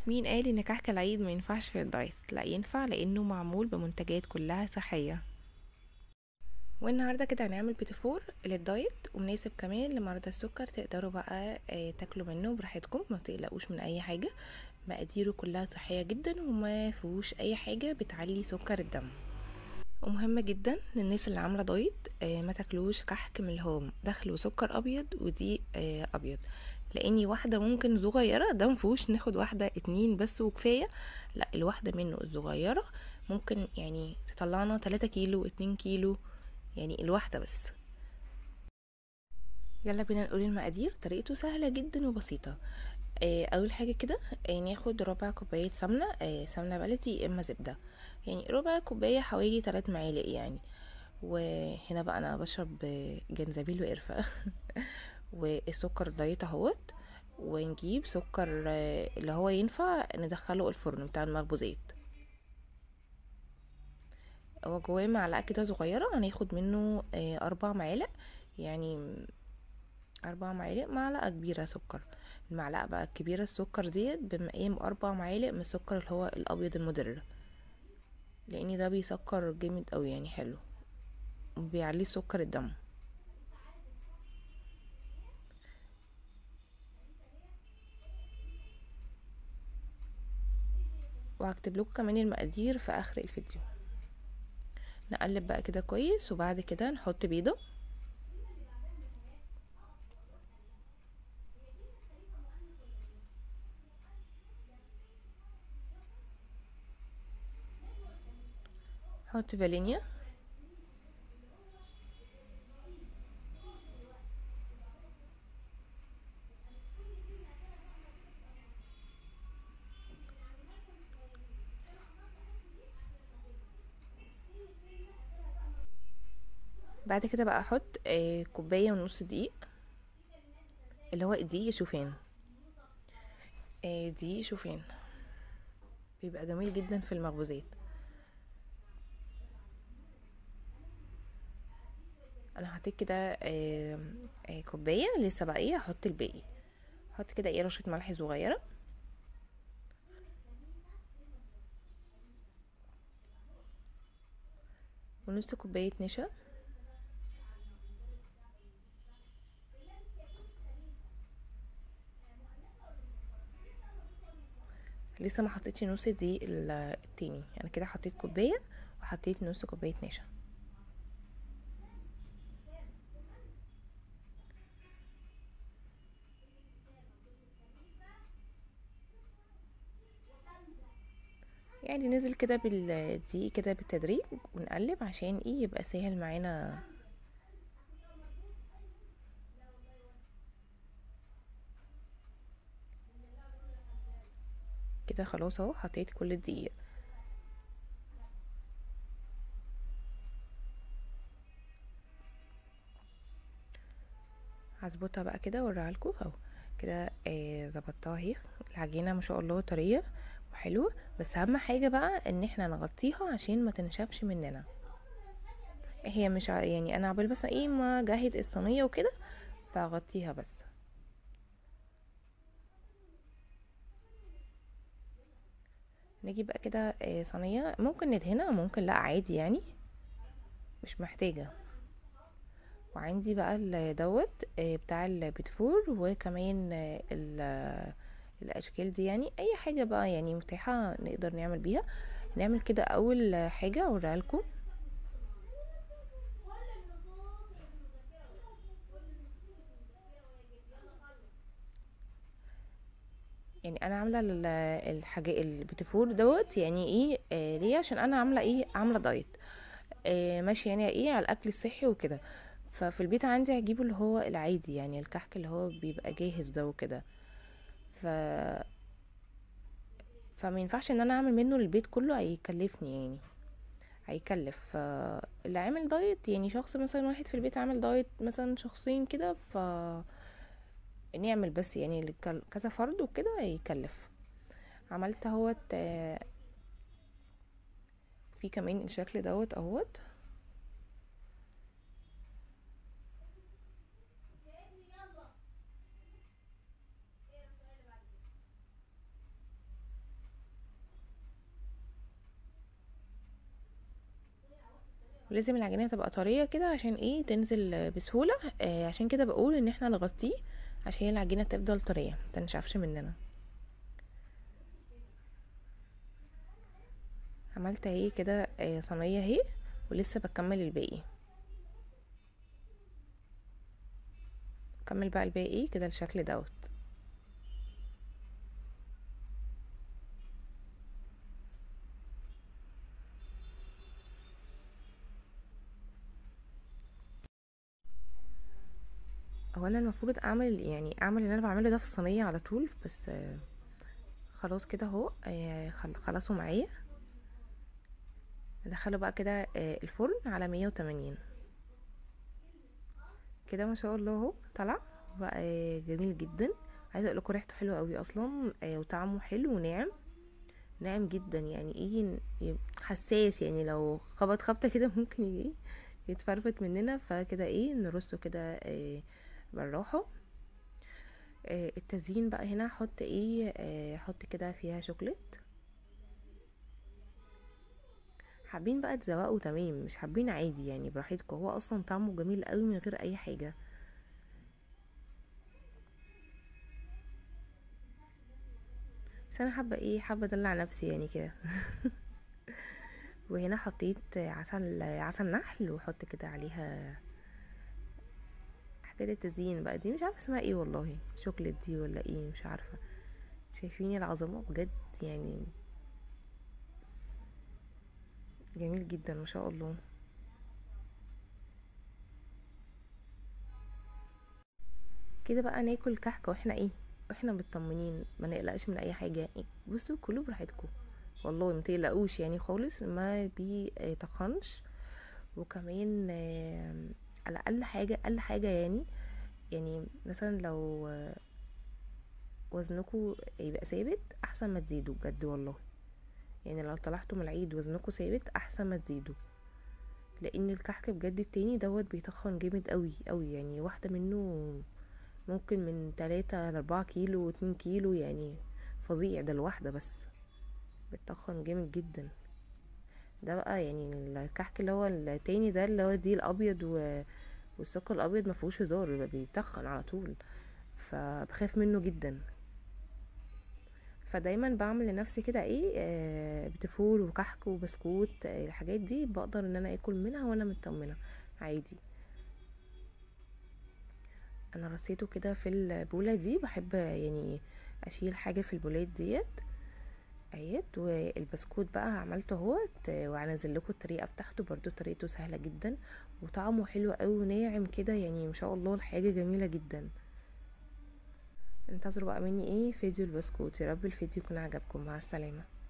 مين قال ان كحك العيد ما ينفعش في الدايت لا ينفع لانه معمول بمنتجات كلها صحيه والنهارده كده هنعمل بيتفور للدايت ومناسب كمان لمرضى السكر تقدروا بقى آه، تاكلوا منه براحتكم ما تقلقوش من اي حاجه مقاديره كلها صحيه جدا وما فيهوش اي حاجه بتعلي سكر الدم ومهم جدا للناس اللي عامله دايت آه، ما تاكلوش كحك من اللي هو دخل وسكر ابيض ودي آه، ابيض لاني واحده ممكن صغيره ده مفيهوش ناخد واحده اتنين بس وكفايه لا الواحده منه الصغيره ممكن يعني تطلعنا 3 كيلو 2 كيلو يعني الواحده بس يلا بينا نقول المقادير طريقته سهله جدا وبسيطه آه، اول حاجه كده آه، ناخد ربع كوبايه سمنه آه، سمنه بلدي يا اما زبده يعني ربع كوبايه حوالي 3 معالق يعني وهنا بقى انا بشرب آه، جنزبيل وقرفه والسكر دايت اهوت ونجيب سكر آه، اللي هو ينفع ندخله الفرن بتاع المخبوزات هو جواه معلقه كده صغيره هناخد منه آه، اربع معالق يعني اربع معالق معلقه كبيره سكر المعلقه بقى الكبيره السكر ديت بمقام اربع معالق من السكر اللي هو الابيض المدر لان ده بيسكر جامد قوي يعني حلو وبيعلي سكر الدم وهكتب لكم كمان المقادير في اخر الفيديو نقلب بقى كده كويس وبعد كده نحط بيضه نحط فانيليا بعد كده بقى احط آه، كوبايه ونص دقيق اللي هو دقيق شوفان آه، دقيق شوفان بيبقى جميل جدا في المخبوزات انا حطيت كده آه، آه، كوبايه لسه بقى ايه هحط الباقي احط كده ايه رشه ملح صغيره ونص كوبايه نشا لسه ما حطيتش نص دي ال- التاني انا كده حطيت كوبايه وحطيت نص كوبايه نشا يعني نزل كده بالدقيق كده بالتدريج ونقلب عشان ايه يبقى سهل معانا كده خلاص اهو حطيت كل الدقيق هظبطها بقى كده واوريها لكم اهو كده آه ظبطتها اهي العجينه ما شاء الله طريه وحلوه بس اهم حاجه بقى ان احنا نغطيها عشان ما تنشفش مننا هي مش ع- يعني انا عبال بس ايه ما اجهز الصينيه وكده فاغطيها بس نجيب بقى كده آه، صينيه ممكن ندهنها ممكن لا عادي يعني مش محتاجه وعندي بقى ال- دوت آه، بتاع البيتفور وكمان آه، ال- الاشكال دي يعني اي حاجه بقى يعني متاحه نقدر نعمل بيها نعمل كده اول حاجه اوريها لكم يعني انا عامله ال- الحاجه البيتفور دوت يعني ايه آه ليه عشان انا عامله ايه عامله دايت آه ماشي يعني ايه على الاكل الصحي وكده ففي البيت عندي هجيبه اللي هو العادي يعني الكحك اللي هو بيبقى جاهز ده وكده ف فما ينفعش ان انا اعمل منه للبيت كله هيكلفني يعني هيكلف فاللي عامل دايت يعني شخص مثلا واحد في البيت عامل دايت مثلا شخصين كده ف نعمل بس يعني لك- كذا فرد وكده يكلف عملت اهوت آه، في كمان الشكل دوت اهوت ولازم العجينه تبقى طريه كده عشان ايه تنزل بسهوله آه عشان كده بقول ان احنا نغطيه عشان العجينه تفضل طريه متنشفش مننا عملت اهي كده آه صينيه اهي ولسه بكمل الباقي كمل بقى الباقي كده الشكل دوت هو انا المفروض اعمل يعني اعمل اللي انا بعمله ده في الصينيه على طول بس آه خلاص كده اهو آه خلصوا معايا ندخله بقى كده آه الفرن على مية وتمانين كده ما شاء الله اهو طلع بقى جميل جدا عايزه اقول لكم ريحته حلوه قوي اصلا وطعمه حلو وناعم ناعم جدا يعني ايه حساس يعني لو خبط خبطه كده ممكن ايه يتفرفت مننا فكده ايه نرصه كده إيه بالراحه إيه التزيين بقى هنا احط ايه احط كده فيها شوكليت حابين بقى تزوقوا تمام مش حابين عادي يعني براحتكم هو اصلا طعمه جميل قوي من غير اي حاجه بس انا حابه ايه حابه ادلع نفسي يعني كده وهنا حطيت عسل عسل نحل وحط كده عليها حاجات التزيين بقى دي مش عارفه اسمها ايه والله شوكليت دي ولا ايه مش عارفه شايفين العظمه بجد يعني جميل جدا ما شاء الله كده بقى ناكل كحكه واحنا ايه واحنا مطمنين ما نقلقش من اي حاجه يعني بصوا كلوا براحتكم والله ما تقلقوش يعني خالص ما بيتخنش وكمان على اقل حاجه اقل حاجه يعني يعني مثلا لو وزنكم يبقى ثابت احسن ما تزيدوا بجد والله يعني لو طلعتوا من العيد وزنكم ثابت احسن ما تزيدوا لان الكحك بجد التاني دوت بيتخن جامد قوي قوي يعني واحده منه ممكن من تلاتة لأربعة كيلو واتنين كيلو يعني فظيع ده الواحدة بس بتخن جامد جدا ده بقى يعني الكحك اللي هو التاني ده اللي هو دي الابيض و... والسكر الابيض مفهوش هزار يبقى بيتخن على طول فبخاف منه جدا فدايما بعمل لنفسي كده ايه آه بتفور وكحك وبسكوت آه الحاجات دي بقدر ان انا اكل منها وانا مطمنه عادي انا رصيته كده في البوله دي بحب يعني اشيل حاجه في البولات ديت اهيت والبسكوت بقى عملته اهوت وهنزل لكم الطريقه بتاعته برضو طريقته سهله جدا وطعمه حلو قوي وناعم كده يعني ما شاء الله الحاجه جميله جدا انتظروا بقى مني ايه فيديو البسكوت يا رب الفيديو يكون عجبكم مع السلامه